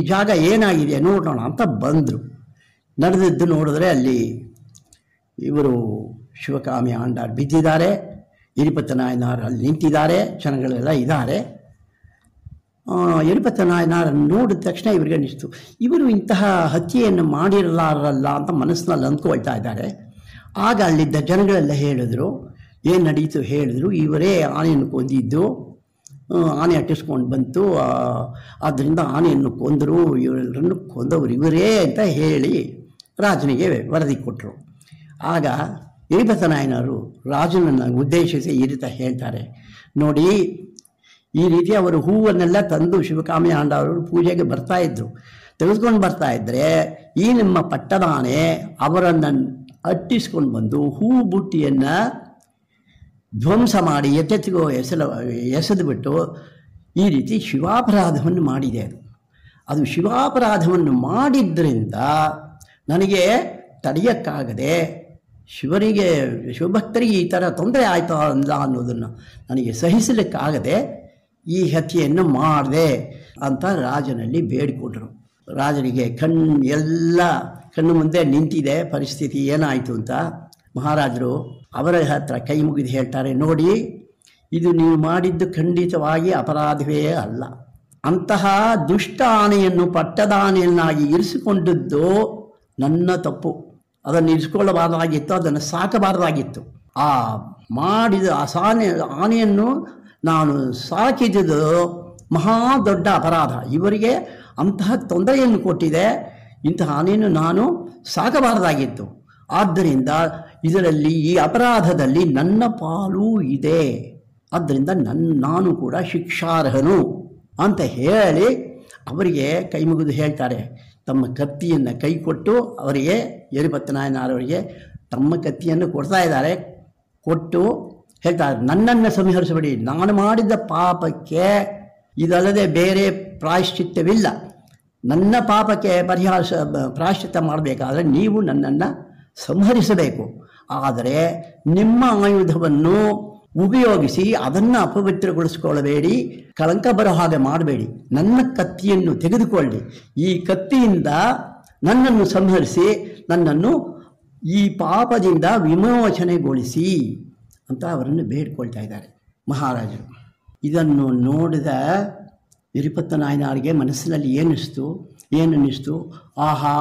ಜಾಗ ಏನಾಗಿದೆ ನೋಡೋಣ ಅಂತ ಬಂದರು ನಡೆದದ್ದು ನೋಡಿದ್ರೆ ಅಲ್ಲಿ ಇವರು ಶಿವಕಾಮಿ ಆಂಡಾರ್ ಬಿದ್ದಿದ್ದಾರೆ ಇರಿಪತ್ತ ನಾಯನಾರ್ ಅಲ್ಲಿ ನಿಂತಿದ್ದಾರೆ ಜನಗಳೆಲ್ಲ ಇದ್ದಾರೆ ಇರಿಪತ್ತ ನಾಯನಾರ್ ನೋಡಿದ ತಕ್ಷಣ ಇವರಿಗೆ ಅನಿಸ್ತು ಇವರು ಇಂತಹ ಹತ್ಯೆಯನ್ನು ಮಾಡಿರಲಾರಲ್ಲ ಅಂತ ಮನಸ್ಸಿನಲ್ಲಿ ಅಂದ್ಕೊಳ್ತಾ ಇದ್ದಾರೆ ಆಗ ಅಲ್ಲಿದ್ದ ಜನಗಳೆಲ್ಲ ಹೇಳಿದ್ರು ಏನು ನಡೀತು ಹೇಳಿದ್ರು ಇವರೇ ಆನೆಯನ್ನು ಕೊಂದಿದ್ದು ಆ, ಆನೆ ಅಟ್ಟಿಸ್ಕೊಂಡು ಬಂತು ಆ, ಆದ್ದರಿಂದ ಆನೆಯನ್ನು ಕೊಂದರು ಇವರೆಲ್ಲರನ್ನು ಕೊಂದವರು ಇವರೇ ಅಂತ ಹೇಳಿ ರಾಜನಿಗೆ ವರದಿ ಕೊಟ್ಟರು ಆಗ ಇರಿಪತ ನಾಯನರು ರಾಜನನ್ನು ಉದ್ದೇಶಿಸಿ ಈ ರೀತಿ ಹೇಳ್ತಾರೆ ನೋಡಿ ಈ ರೀತಿ ಅವರು ಹೂವನ್ನೆಲ್ಲ ತಂದು ಶಿವಕಾಮಿ ಆಂಡವರು ಪೂಜೆಗೆ ಬರ್ತಾ ಇದ್ರು ತೆಗೆದುಕೊಂಡು ಬರ್ತಾ ಇದ್ದರೆ ಈ ನಿಮ್ಮ ಪಟ್ಟದಾನೆ ಅವರನ್ನು ಅಟ್ಟಿಸ್ಕೊಂಡು ಬಂದು ಹೂ ಬುಟ್ಟಿಯನ್ನು ಧ್ವಂಸ ಮಾಡಿ ಎತ್ತೆತ್ತಿಗೋ ಎಸಲ ಎಸೆದು ಬಿಟ್ಟು ಈ ರೀತಿ ಶಿವಾಪರಾಧವನ್ನು ಮಾಡಿದೆ ಅದು ಅದು ಶಿವಾಪರಾಧವನ್ನು ಮಾಡಿದ್ದರಿಂದ ನನಗೆ ತಡೆಯೋಕ್ಕಾಗದೆ ಶಿವನಿಗೆ ಶಿವಭಕ್ತರಿಗೆ ಈ ಥರ ತೊಂದರೆ ಆಯ್ತಾ ಅಲ್ಲ ಅನ್ನೋದನ್ನು ನನಗೆ ಸಹಿಸಲಿಕ್ಕಾಗದೆ ಈ ಹತ್ಯೆಯನ್ನು ಮಾಡಿದೆ ಅಂತ ರಾಜನಲ್ಲಿ ಬೇಡಿಕೊಂಡರು ರಾಜನಿಗೆ ಕಣ್ಣು ಎಲ್ಲ ಕಣ್ಣು ಮುಂದೆ ನಿಂತಿದೆ ಪರಿಸ್ಥಿತಿ ಏನಾಯಿತು ಅಂತ ಮಹಾರಾಜರು ಅವರ ಹತ್ರ ಕೈ ಮುಗಿದು ಹೇಳ್ತಾರೆ ನೋಡಿ ಇದು ನೀವು ಮಾಡಿದ್ದು ಖಂಡಿತವಾಗಿ ಅಪರಾಧವೇ ಅಲ್ಲ ಅಂತಹ ದುಷ್ಟ ಆನೆಯನ್ನು ಪಟ್ಟದಾನೆಯನ್ನಾಗಿ ಇರಿಸಿಕೊಂಡದ್ದು ನನ್ನ ತಪ್ಪು ಅದನ್ನು ಇರಿಸಿಕೊಳ್ಳಬಾರ್ದಾಗಿತ್ತು ಅದನ್ನು ಸಾಕಬಾರ್ದಾಗಿತ್ತು ಆ ಮಾಡಿದ ಆ ಸಾನೆ ಆನೆಯನ್ನು ನಾನು ಸಾಕಿದ್ದು ಮಹಾ ದೊಡ್ಡ ಅಪರಾಧ ಇವರಿಗೆ ಅಂತಹ ತೊಂದರೆಯನ್ನು ಕೊಟ್ಟಿದೆ ಇಂತಹ ಆನೆಯನ್ನು ನಾನು ಸಾಕಬಾರದಾಗಿತ್ತು ಆದ್ದರಿಂದ ಇದರಲ್ಲಿ ಈ ಅಪರಾಧದಲ್ಲಿ ನನ್ನ ಪಾಲು ಇದೆ ಆದ್ದರಿಂದ ನನ್ನ ನಾನು ಕೂಡ ಶಿಕ್ಷಾರ್ಹನು ಅಂತ ಹೇಳಿ ಅವರಿಗೆ ಕೈ ಮುಗಿದು ಹೇಳ್ತಾರೆ ತಮ್ಮ ಕತ್ತಿಯನ್ನು ಕೈ ಕೊಟ್ಟು ಅವರಿಗೆ ಯರಿಪತ್ತನಾಯನವರಿಗೆ ತಮ್ಮ ಕತ್ತಿಯನ್ನು ಕೊಡ್ತಾ ಇದ್ದಾರೆ ಕೊಟ್ಟು ಹೇಳ್ತಾರೆ ನನ್ನನ್ನು ಸಂಹರಿಸಬೇಡಿ ನಾನು ಮಾಡಿದ ಪಾಪಕ್ಕೆ ಇದಲ್ಲದೆ ಬೇರೆ ಪ್ರಾಯಶ್ಚಿತ್ತವಿಲ್ಲ ನನ್ನ ಪಾಪಕ್ಕೆ ಪರಿಹಾರ ಪ್ರಾಯಶ್ಚಿತ್ತ ಮಾಡಬೇಕಾದ್ರೆ ನೀವು ನನ್ನನ್ನು ಸಂಹರಿಸಬೇಕು ಆದರೆ ನಿಮ್ಮ ಆಯುಧವನ್ನು ಉಪಯೋಗಿಸಿ ಅದನ್ನು ಅಪವಿತ್ರಗೊಳಿಸ್ಕೊಳ್ಳಬೇಡಿ ಕಳಂಕ ಬರೋ ಹಾಗೆ ಮಾಡಬೇಡಿ ನನ್ನ ಕತ್ತಿಯನ್ನು ತೆಗೆದುಕೊಳ್ಳಿ ಈ ಕತ್ತಿಯಿಂದ ನನ್ನನ್ನು ಸಂಹರಿಸಿ ನನ್ನನ್ನು ಈ ಪಾಪದಿಂದ ವಿಮೋಚನೆಗೊಳಿಸಿ ಅಂತ ಅವರನ್ನು ಬೇಡ್ಕೊಳ್ತಾ ಇದ್ದಾರೆ ಮಹಾರಾಜರು ಇದನ್ನು ನೋಡಿದ ಇರಿಪತ್ತ ನಾಯನಾರಿಗೆ ಮನಸ್ಸಿನಲ್ಲಿ ಏನಿಸ್ತು ಏನನ್ನಿಸ್ತು ಆಹಾ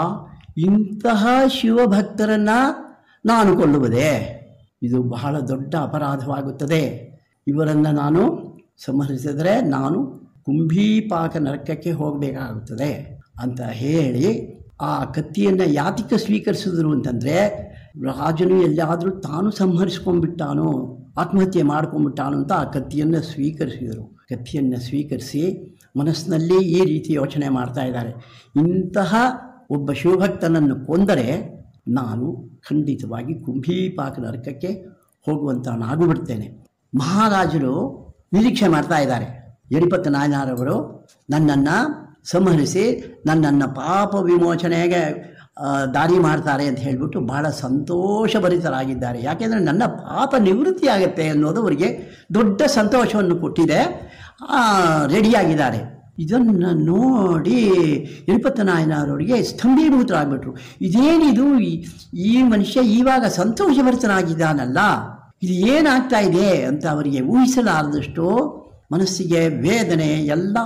ಇಂತಹ ಶಿವಭಕ್ತರನ್ನು ನಾನು ಕೊಲ್ಲುವುದೇ ಇದು ಬಹಳ ದೊಡ್ಡ ಅಪರಾಧವಾಗುತ್ತದೆ ಇವರನ್ನು ನಾನು ಸಂಹರಿಸಿದರೆ ನಾನು ಕುಂಭೀಪಾಕ ನರಕಕ್ಕೆ ಹೋಗಬೇಕಾಗುತ್ತದೆ ಅಂತ ಹೇಳಿ ಆ ಕತ್ತಿಯನ್ನು ಯಾತಿಕ ಸ್ವೀಕರಿಸಿದ್ರು ಅಂತಂದರೆ ರಾಜನು ಎಲ್ಲಿಯಾದರೂ ತಾನು ಸಂಹರಿಸ್ಕೊಂಡ್ಬಿಟ್ಟಾನೋ ಆತ್ಮಹತ್ಯೆ ಮಾಡ್ಕೊಂಡ್ಬಿಟ್ಟಾನು ಅಂತ ಆ ಕತ್ತಿಯನ್ನು ಸ್ವೀಕರಿಸಿದರು ಕತ್ತಿಯನ್ನು ಸ್ವೀಕರಿಸಿ ಮನಸ್ಸಿನಲ್ಲಿ ಈ ರೀತಿ ಯೋಚನೆ ಮಾಡ್ತಾ ಇದ್ದಾರೆ ಇಂತಹ ಒಬ್ಬ ಶಿವಭಕ್ತನನ್ನು ಕೊಂದರೆ ನಾನು ಖಂಡಿತವಾಗಿ ಕುಂಭೀಪಾಕ ನರಕಕ್ಕೆ ಹೋಗುವಂತನಾಗಿಬಿಡ್ತೇನೆ ಮಹಾರಾಜರು ನಿರೀಕ್ಷೆ ಮಾಡ್ತಾ ಇದ್ದಾರೆ ಯಡಿಪತ್ತ ನಾಯನಾರವರು ನನ್ನನ್ನು ಸಂಹರಿಸಿ ನನ್ನನ್ನು ಪಾಪ ವಿಮೋಚನೆಗೆ ಆ, ದಾರಿ ಮಾಡ್ತಾರೆ ಅಂತ ಹೇಳಿಬಿಟ್ಟು ಬಹಳ ಸಂತೋಷಭರಿತರಾಗಿದ್ದಾರೆ ಯಾಕೆಂದರೆ ನನ್ನ ಪಾಪ ನಿವೃತ್ತಿ ಆಗುತ್ತೆ ಅನ್ನೋದು ಅವರಿಗೆ ದೊಡ್ಡ ಸಂತೋಷವನ್ನು ಕೊಟ್ಟಿದೆ ಆ, ರೆಡಿಯಾಗಿದ್ದಾರೆ ಇದನ್ನು ನೋಡಿ ಇರುಪತ್ತ ನಾಯನವರಿಗೆ ಸ್ತಂಭೀಭೂತರಾಗ್ಬಿಟ್ರು ಇದೇನಿದು ಈ- ಈ ಮನುಷ್ಯ ಇವಾಗ ಸಂತೋಷಭರಿತನಾಗಿದ್ದಾನಲ್ಲ ಇದು ಏನಾಗ್ತಾ ಇದೆ ಅಂತ ಅವರಿಗೆ ಊಹಿಸಲಾರದಷ್ಟು ಮನಸ್ಸಿಗೆ ವೇದನೆ ಎಲ್ಲ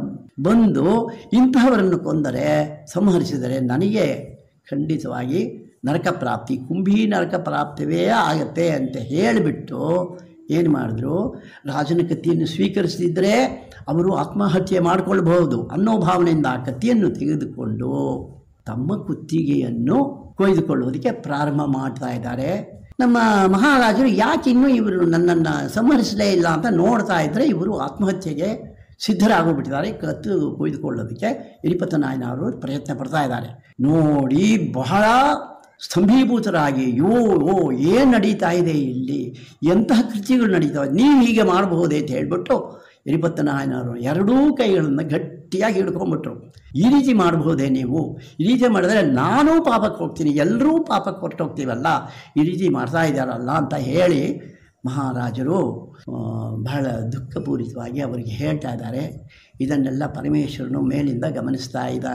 ಬಂದು ಇಂತಹವರನ್ನು ಕೊಂದರೆ ಸಂಹರಿಸಿದರೆ ನನಗೆ ಖಂಡಿತವಾಗಿ ನರಕ ಪ್ರಾಪ್ತಿ ಕುಂಭಿ ನರಕ ಪ್ರಾಪ್ತಿವೇ ಆಗತ್ತೆ ಅಂತ ಹೇಳಿಬಿಟ್ಟು ಏನು ಮಾಡಿದ್ರು ರಾಜನ ಕತ್ತಿಯನ್ನು ಸ್ವೀಕರಿಸದಿದ್ದರೆ ಅವರು ಆತ್ಮಹತ್ಯೆ ಮಾಡಿಕೊಳ್ಬಹುದು ಅನ್ನೋ ಭಾವನೆಯಿಂದ ಆ ಕತ್ತಿಯನ್ನು ತೆಗೆದುಕೊಂಡು ತಮ್ಮ ಕುತ್ತಿಗೆಯನ್ನು ಕೊಯ್ದುಕೊಳ್ಳುವುದಕ್ಕೆ ಪ್ರಾರಂಭ ಮಾಡ್ತಾ ಇದ್ದಾರೆ ನಮ್ಮ ಮಹಾರಾಜರು ಯಾಕೆ ಇನ್ನೂ ಇವರು ನನ್ನನ್ನು ಸಂಹರಿಸಲೇ ಇಲ್ಲ ಅಂತ ನೋಡ್ತಾ ಇದ್ದರೆ ಇವರು ಆತ್ಮಹತ್ಯೆಗೆ ಸಿದ್ಧರಾಗೋಗ್ಬಿಟ್ಟಿದ್ದಾರೆ ಕತ್ತು ಕೊಯ್ದುಕೊಳ್ಳೋದಕ್ಕೆ ಇರಿಪತ್ತ ನಾಯನವರು ಪ್ರಯತ್ನ ಪಡ್ತಾ ಇದ್ದಾರೆ ನೋಡಿ ಬಹಳ ಸ್ತಂಭೀಭೂತರಾಗಿ ಯೋ ಓ ಏನು ನಡೀತಾ ಇದೆ ಇಲ್ಲಿ ಎಂತಹ ಕೃತ್ಯಗಳು ನಡೀತಾವೆ ನೀವು ಹೀಗೆ ಮಾಡಬಹುದೇ ಅಂತ ಹೇಳ್ಬಿಟ್ಟು ಇರಿಪತ್ತ ನಾಯನವರು ಎರಡೂ ಕೈಗಳನ್ನು ಗಟ್ಟಿಯಾಗಿ ಹಿಡ್ಕೊಂಡ್ಬಿಟ್ರು ಈ ರೀತಿ ಮಾಡಬಹುದೇ ನೀವು ಈ ರೀತಿ ಮಾಡಿದ್ರೆ ನಾನೂ ಪಾಪಕ್ಕೆ ಹೋಗ್ತೀನಿ ಎಲ್ಲರೂ ಪಾಪಕ್ಕೆ ಹೊರಟೋಗ್ತೀವಲ್ಲ ಈ ರೀತಿ ಮಾಡ್ತಾ ಇದ್ದಾರಲ್ಲ ಅಂತ ಹೇಳಿ ಮಹಾರಾಜರು ಆ, ಬಹಳ ದುಃಖಪೂರಿತವಾಗಿ ಅವರಿಗೆ ಹೇಳ್ತಾ ಇದ್ದಾರೆ ಇದನ್ನೆಲ್ಲ ಪರಮೇಶ್ವರನು ಮೇಲಿಂದ ಗಮನಿಸ್ತಾ ಇದ್ದಾರೆ